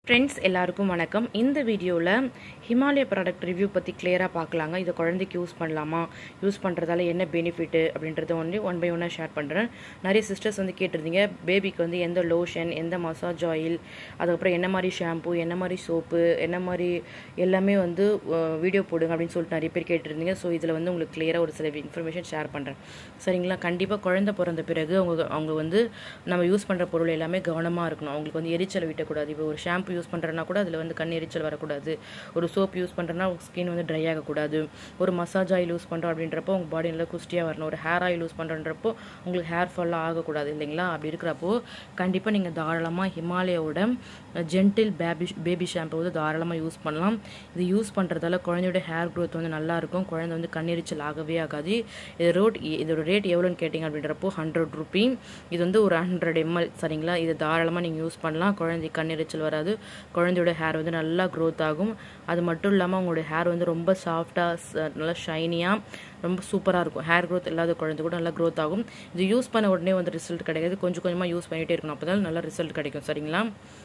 friends எல்லாருக்கும் வணக்கம் இந்த வீடியோவில் ஹிமாலய ப்ராடக்ட் ரிவ்யூ பற்றி கிளியராக பார்க்கலாங்க இதை குழந்தைக்கு யூஸ் பண்ணலாமா யூஸ் பண்ணுறதால என்ன பெனிஃபிட்டு அப்படின்றத வந்து ஒன் பை ஒன்னாக ஷேர் பண்ணுறேன் நிறைய சிஸ்டர்ஸ் வந்து கேட்டிருந்தீங்க பேபிக்கு வந்து எந்த லோஷன் எந்த மசாஜ் ஆயில் அதுக்கப்புறம் என்ன மாதிரி ஷாம்பு என்ன மாதிரி சோப்பு என்ன மாதிரி எல்லாமே வந்து வீடியோ போடுங்க அப்படின்னு சொல்லிட்டு நிறைய பேர் கேட்டிருந்தீங்க ஸோ இதில் வந்து உங்களுக்கு கிளியராக ஒரு சில இன்ஃபர்மேஷன் ஷேர் பண்ணுறேன் சரிங்களா கண்டிப்பாக குழந்தை பிறந்த பிறகு அவங்க அவங்க வந்து நம்ம யூஸ் பண்ணுற பொருள் எல்லாமே கவனமாக இருக்கணும் அவங்களுக்கு வந்து எரிச்சல் விட்டக்கூடாது இப்போ ஒரு ஷாம்பு யூஸ் பண்ணுறேன்னா கூட அதில் வந்து கண் எரிச்சல் வரக்கூடாது ஒரு சோப் யூஸ் பண்ணுறேன்னா ஸ்கின் வந்து ட்ரை ஆகக்கூடாது ஒரு மசாஜ் ஆயில் யூஸ் பண்ணுறோம் அப்படின்றப்போ உங்கள் பாடி நல்லா குஸ்டியாக வரணும் ஒரு ஹேர் ஆயில் யூஸ் பண்ணுறன்றப்போ உங்களுக்கு ஹேர் ஃபால்லாம் ஆகக்கூடாது இல்லைங்களா அப்படி இருக்கிறப்போ கண்டிப்பாக நீங்கள் தாராளமாக ஹிமாலயோட ஜென்டில் பேபி பேபி ஷாம்பு வந்து தாராளமாக யூஸ் பண்ணலாம் இது யூஸ் பண்ணுறதால குழந்தையோட ஹேர் க்ரோத் வந்து நல்லாயிருக்கும் குழந்தை வந்து கண்ணெரிச்சல் ஆகவே ஆகாது இது ரோட் இதோட ரேட் எவ்வளோன்னு கேட்டிங்க அப்படின்றப்போ ஹண்ட்ரட் ருபி இது வந்து ஒரு ஹண்ட்ரட் எம்எல் சரிங்களா இது தாராளமாக நீங்கள் யூஸ் பண்ணலாம் குழந்தை கண்ணெரிச்சல் வராது குழந்தையோட ஹேர் வந்து நல்லா க்ரோத் ஆகும் அது மட்டும் இல்லாமல் உங்களோட ஹேர் வந்து ரொம்ப சாஃப்டாக நல்லா ஷைனியாக ரொம்ப சூப்பராக இருக்கும் ஹேர் க்ரோத் இல்லாத குழந்தை கூட நல்லா க்ரோத் ஆகும் இது யூஸ் பண்ண உடனே வந்து ரிசல்ட் கிடைக்காது கொஞ்சம் கொஞ்சமாக யூஸ் பண்ணிகிட்டே இருக்கணும் அப்போ தான் நல்லா ரிசல்ட் கிடைக்கும் சரிங்களா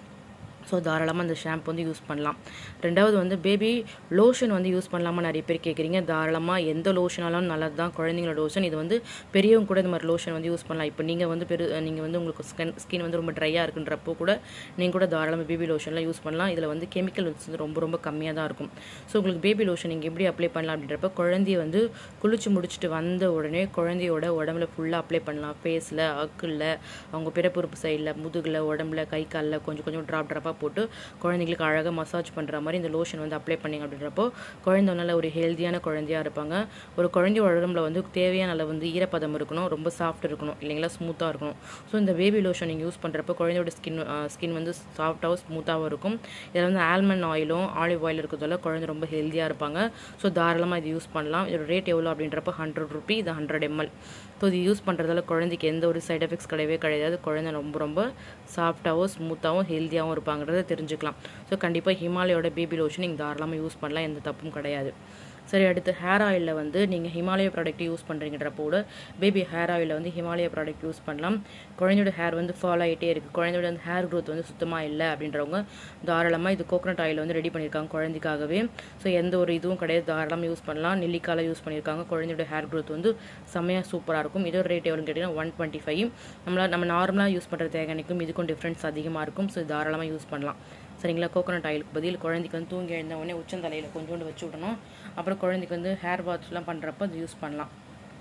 ஸோ தாராளமாக அந்த ஷாம்பு வந்து யூஸ் பண்ணலாம் ரெண்டாவது வந்து பேபி லோஷன் வந்து யூஸ் பண்ணலாமா நிறைய பேர் கேட்குறீங்க தாராளமாக எந்த லோஷனாலும் நல்லது தான் குழந்தைங்களோட லோஷன் இது வந்து பெரியவங்க கூட இந்த மாதிரி லோஷன் வந்து யூஸ் பண்ணலாம் இப்போ நீங்கள் வந்து பெரு நீங்கள் வந்து உங்களுக்கு ஸ்கின் ஸ்கின் வந்து ரொம்ப ட்ரையாக இருக்குன்றப்போ கூட நீங்கள் கூட தாராளமாக பேபி லோஷன்லாம் யூஸ் பண்ணலாம் இதில் வந்து கெமிக்கல் வந்து ரொம்ப ரொம்ப கம்மியாக தான் இருக்கும் ஸோ உங்களுக்கு பேபி லோஷன் நீங்கள் எப்படி அப்ளை பண்ணலாம் அப்படின்றப்ப குழந்தைய வந்து குளிச்சு முடிச்சுட்டு வந்த உடனே குழந்தையோட உடம்புல ஃபுல்லாக அப்ளை பண்ணலாம் ஃபேஸில் அக்கில் அவங்க பிறப்புறுப்பு சைடில் முதுகில் உடம்புல கை காலில் கொஞ்சம் கொஞ்சம் ட்ராப் ட்ராப்பாக போட்டு குழந்தைங்களுக்கு அழகாக மசாஜ் பண்ணுற மாதிரி இந்த லோஷன் வந்து அப்ளை பண்ணிங்க அப்படின்றப்போ குழந்தை நல்ல ஒரு ஹெல்த்தியான குழந்தையாக இருப்பாங்க ஒரு குழந்தைய உடம்புல வந்து தேவையான அளவு வந்து ஈரப்பதம் இருக்கணும் ரொம்ப சாஃப்ட் இருக்கணும் இல்லைங்களா ஸ்மூத்தாக இருக்கணும் ஸோ இந்த பேபி லோஷன் நீங்கள் யூஸ் பண்ணுறப்போ குழந்தையோட ஸ்கின் ஸ்கின் வந்து சாஃப்டாகவும் ஸ்மூத்தாகவும் இருக்கும் இதில் வந்து ஆல்மண்ட் ஆயிலும் ஆலிவ் ஆயில் இருக்கிறதால குழந்தை ரொம்ப ஹெல்த்தியாக இருப்பாங்க ஸோ தாராளமாக இது யூஸ் பண்ணலாம் இதோட ரேட் எவ்வளோ அப்படின்றப்போ ஹண்ட்ரட் ருபி இது ஹண்ட்ரட் எம்எல் ஸோ இது யூஸ் பண்ணுறதால குழந்தைக்கு எந்த ஒரு சைட் எஃபெக்ட்ஸ் கிடையவே கிடையாது குழந்தை ரொம்ப ரொம்ப சாஃப்டாகவும் ஸ்மூத்தாகவும் ஹெல்த்தியாகவும் இருப்பாங்கிறத தெரிஞ்சுக்கலாம் ஸோ கண்டிப்பாக ஹிமாலயோட பேபி லோஷன் நீங்கள் தாராளமாக யூஸ் பண்ணலாம் எந்த தப்பும் கிடையாது சரி அடுத்து ஹேர் ஆயிலில் வந்து நீங்கள் ஹிமாலய ப்ராடக்ட் யூஸ் பண்ணுறீங்கன்றப்போ கூட பேபி ஹேர் ஆயிலில் வந்து ஹிமாலய ப்ராடக்ட் யூஸ் பண்ணலாம் குழந்தையோட ஹேர் வந்து ஃபாலோ ஆகிட்டே இருக்குது குழந்தையோட வந்து ஹேர் க்ரோத் வந்து சுத்தமாக இல்லை அப்படின்றவங்க தாராளமாக இது கோகனட் ஆயில் வந்து ரெடி பண்ணியிருக்காங்க குழந்தைக்காகவே ஸோ எந்த ஒரு இதுவும் கிடையாது தாராளமாக யூஸ் பண்ணலாம் நெல்லிக்கால யூஸ் பண்ணியிருக்காங்க குழந்தையோட ஹேர் க்ரோத் வந்து செம்மையாக சூப்பராக இருக்கும் இதோட ரேட் எவ்வளோன்னு கேட்டிங்கன்னா ஒன் டுவெண்ட்டி ஃபைவ் நம்மளா நம்ம நார்மலாக யூஸ் பண்ணுற தேங்காய்க்கும் இதுக்கும் டிஃப்ரென்ஸ் அதிகமாக இருக்கும் ஸோ தாராளமாக யூஸ் பண்ணலாம் சரிங்களா கோகோனட் ஆயிலுக்கு பதில் குழந்தைக்கு வந்து தூங்கி எழுந்த உடனே உச்சந்தலையில் கொஞ்சோண்டு வச்சு விடணும் அப்புறம் குழந்தைக்கு வந்து ஹேர் வாஷ்லாம் பண்ணுறப்போ அது யூஸ் பண்ணலாம்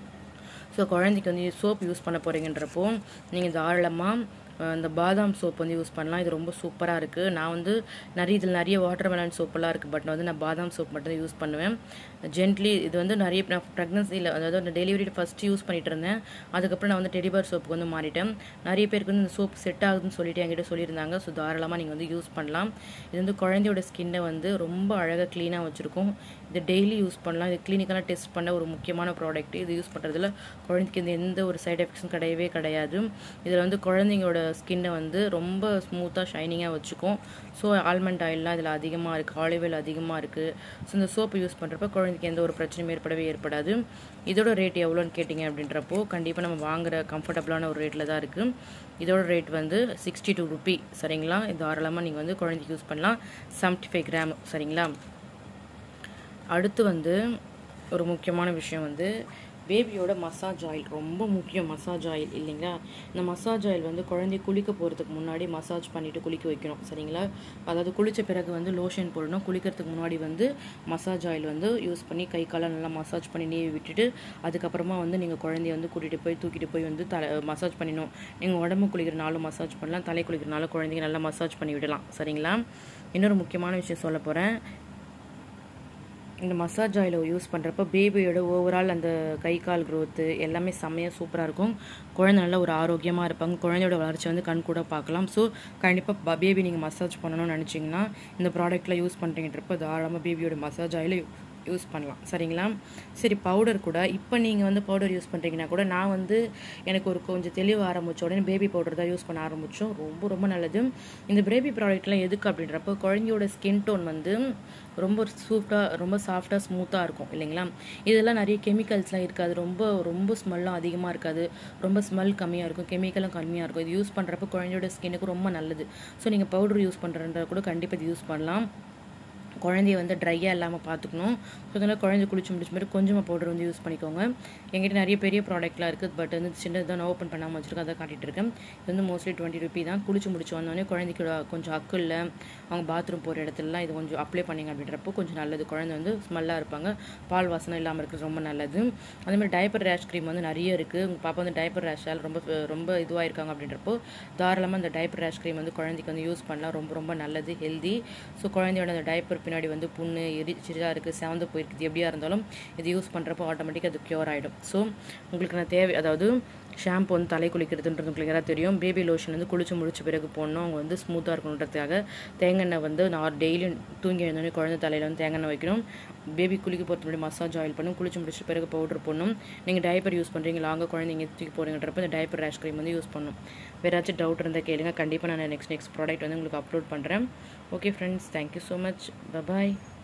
ஸோ குழந்தைக்கு வந்து சோப் யூஸ் பண்ண போகிறீங்கன்றப்போ நீங்கள் தாராளமாக இந்த பாதாம் சோப் வந்து யூஸ் பண்ணலாம் இது ரொம்ப சூப்பராக இருக்குது நான் வந்து நிறைய இதில் நிறைய வாட்டர் மெலன் சோப்பெல்லாம் இருக்குது பட் வந்து நான் பாதாம் சோப் மட்டும் யூஸ் பண்ணுவேன் ஜென்ட்லி இது வந்து நிறைய நான் ப்ரெக்னன்சியில் அதாவது அந்த டெலிவரி ஃபஸ்ட்டு யூஸ் பண்ணிட்டு இருந்தேன் அதுக்கப்புறம் நான் வந்து டெடிபார் சோப்புக்கு வந்து மாறிட்டேன் நிறைய பேருக்கு வந்து இந்த சோப் செட் ஆகுதுன்னு சொல்லிட்டு என்கிட்ட சொல்லியிருந்தாங்க ஸோ தாராளமாக நீங்கள் வந்து யூஸ் பண்ணலாம் இது வந்து குழந்தையோட ஸ்கின்னை வந்து ரொம்ப அழகாக க்ளீனாக வச்சுருக்கும் இது டெய்லி யூஸ் பண்ணலாம் இது கிளினிக்கலாக டெஸ்ட் பண்ண ஒரு முக்கியமான ப்ராடக்ட் இது யூஸ் பண்ணுறதுல குழந்தைக்கு இந்த எந்த ஒரு சைட் எஃபெக்ட்ஸும் கிடையவே கிடையாது இதில் வந்து குழந்தைங்களோட ஸ்கின்னை வந்து ரொம்ப ஸ்மூத்தாக ஷைனிங்காக வச்சுக்கும் ஸோ ஆல்மண்ட் ஆயிலெலாம் இதில் அதிகமாக இருக்குது ஆலிவ் ஆயில் அதிகமாக இருக்குது ஸோ இந்த சோப்பு யூஸ் பண்ணுறப்ப குழந்தைக்கு எந்த ஒரு பிரச்சனையும் ஏற்படவே ஏற்படாது இதோட ரேட் எவ்வளோன்னு கேட்டிங்க அப்படின்றப்போ கண்டிப்பாக நம்ம வாங்குகிற கம்ஃபர்டபுளான ஒரு ரேட்டில் தான் இருக்குது இதோட ரேட் வந்து சிக்ஸ்டி டூ ருபி சரிங்களா தாராளமாக நீங்கள் வந்து குழந்தைக்கு யூஸ் பண்ணலாம் செவன்ட்டி ஃபைவ் கிராம் சரிங்களா அடுத்து வந்து ஒரு முக்கியமான விஷயம் வந்து பேபியோட மசாஜ் ஆயில் ரொம்ப முக்கியம் மசாஜ் ஆயில் இல்லைங்களா இந்த மசாஜ் ஆயில் வந்து குழந்தை குளிக்க போகிறதுக்கு முன்னாடி மசாஜ் பண்ணிவிட்டு குளிக்க வைக்கணும் சரிங்களா அதாவது குளித்த பிறகு வந்து லோஷன் போடணும் குளிக்கிறதுக்கு முன்னாடி வந்து மசாஜ் ஆயில் வந்து யூஸ் பண்ணி கை காலை நல்லா மசாஜ் பண்ணி நீவி விட்டுட்டு அதுக்கப்புறமா வந்து நீங்கள் குழந்தைய வந்து கூட்டிகிட்டு போய் தூக்கிட்டு போய் வந்து தலை மசாஜ் பண்ணிடணும் நீங்கள் உடம்பு குளிக்கிறனாலும் மசாஜ் பண்ணலாம் தலை குளிக்கிறனாலும் குழந்தைங்க நல்லா மசாஜ் பண்ணி விடலாம் சரிங்களா இன்னொரு முக்கியமான விஷயம் சொல்ல போகிறேன் இந்த மசாஜ் ஆயிலை யூஸ் பண்ணுறப்ப பேபியோட ஓவரால் அந்த கை கால் க்ரோத்து எல்லாமே செம்மையாக சூப்பராக இருக்கும் குழந்தை நல்லா ஒரு ஆரோக்கியமாக இருப்பாங்க குழந்தையோட வளர்ச்சி வந்து கண் கூட பார்க்கலாம் ஸோ கண்டிப்பாக பேபி நீங்கள் மசாஜ் பண்ணணும்னு நினச்சிங்கன்னா இந்த ப்ராடக்ட்டில் யூஸ் பண்ணுறீங்கன்றப்ப தாராளமாக பேபியோட மசாஜ் ஆயிலை யூஸ் பண்ணலாம் சரிங்களா சரி பவுடர் கூட இப்போ நீங்கள் வந்து பவுடர் யூஸ் பண்ணுறீங்கன்னா கூட நான் வந்து எனக்கு ஒரு கொஞ்சம் தெளிவு ஆரம்பிச்ச உடனே பேபி பவுடர் தான் யூஸ் பண்ண ஆரம்பித்தோம் ரொம்ப ரொம்ப நல்லது இந்த பேபி ப்ராடக்ட்லாம் எதுக்கு அப்படின்றப்போ குழந்தையோட ஸ்கின் டோன் வந்து ரொம்ப சூஃப்டாக ரொம்ப சாஃப்டாக ஸ்மூத்தாக இருக்கும் இல்லைங்களா இதெல்லாம் நிறைய கெமிக்கல்ஸ்லாம் இருக்காது ரொம்ப ரொம்ப ஸ்மெல்லும் அதிகமாக இருக்காது ரொம்ப ஸ்மெல் கம்மியாக இருக்கும் கெமிக்கலும் கம்மியாக இருக்கும் இது யூஸ் பண்ணுறப்போ குழந்தையோட ஸ்கின்னுக்கு ரொம்ப நல்லது ஸோ நீங்கள் பவுடர் யூஸ் பண்ணுறத கூட கண்டிப்பாக இது யூஸ் பண்ணலாம் குழந்தைய வந்து ட்ரையாக இல்லாமல் பார்த்துக்கணும் ஸோ அதனால் குழந்தை குளிச்சு முடிச்ச மாதிரி கொஞ்சமாக பவுடர் வந்து யூஸ் பண்ணிக்கோங்க எங்கிட்ட நிறைய பெரிய ப்ராடக்ட்லாம் இருக்குது பட் வந்து சின்னது தான் ஓப்பன் பண்ணாமல் வச்சுருக்கேன் அதை காட்டிகிட்டு இருக்கேன் இது வந்து மோஸ்ட்லி டுவெண்ட்டி ருபி தான் குளிச்சு முடிச்சு வந்தோடனே குழந்தைக்கு கொஞ்சம் அக்கில் அவங்க பாத்ரூம் போகிற இடத்துலலாம் இது கொஞ்சம் அப்ளை பண்ணிங்க அப்படின்றப்போ கொஞ்சம் நல்லது குழந்தை வந்து ஸ்மெல்லாக இருப்பாங்க பால் வாசனை இல்லாமல் இருக்கிறது ரொம்ப நல்லது அதேமாதிரி டைப்பர் ரேஷ் க்ரீம் வந்து நிறைய இருக்குது உங்கள் பாப்பா வந்து டைப்பர் ரேஷால் ரொம்ப ரொம்ப இதுவாக இருக்காங்க அப்படின்றப்போ தாராளமாக அந்த டைப்பர் ரேஷ் க்ரீம் வந்து குழந்தைக்கு வந்து யூஸ் பண்ணலாம் ரொம்ப ரொம்ப நல்லது ஹெல்தி ஸோ குழந்தையோட அந்த டைப்பர் பின்னாடி வந்து புண்ணு எரிச்சிதாக இருக்குது செவந்து போயிருக்குது எப்படியா இருந்தாலும் இது யூஸ் பண்ணுறப்போ ஆட்டோமேட்டிக்காக அது க்யூர் ஆகிடும் ஸோ உங்களுக்கு நான் தேவை அதாவது ஷாம்பு வந்து தலை குளிக்கிறதுன்றது கிளியராக தெரியும் பேபி லோஷன் வந்து குளிச்சு முடிச்ச பிறகு போடணும் அவங்க வந்து ஸ்மூத்தாக இருக்கணுன்றதுக்காக தேங்காய் எண்ணெய் வந்து நான் டெய்லியும் தூங்கி எழுந்தோடனே குழந்தை தலையில் வந்து தேங்காய் எண்ணெய் வைக்கணும் பேபி குளிக்க போகிறது முன்னாடி மசாஜ் ஆயில் பண்ணணும் குளிச்சு முடிச்ச பிறகு பவுடர் போடணும் நீங்கள் டைப்பர் யூஸ் பண்ணுறீங்க லாங்க குழந்தைங்க தூக்கி போகிறீங்கன்றப்ப இந்த டைப்பர் ரேஷ் க்ரீம் வந்து யூஸ் பண்ணணும் வேறு ஏதாச்சும் டவுட் இருந்தால் கேளுங்க கண்டிப்பாக நான் நெக்ஸ்ட் நெக்ஸ்ட் ப்ராடக்ட் வந்து உங்களுக்கு அப்லோட் பண்ணுறேன் okay friends thank you so much bye bye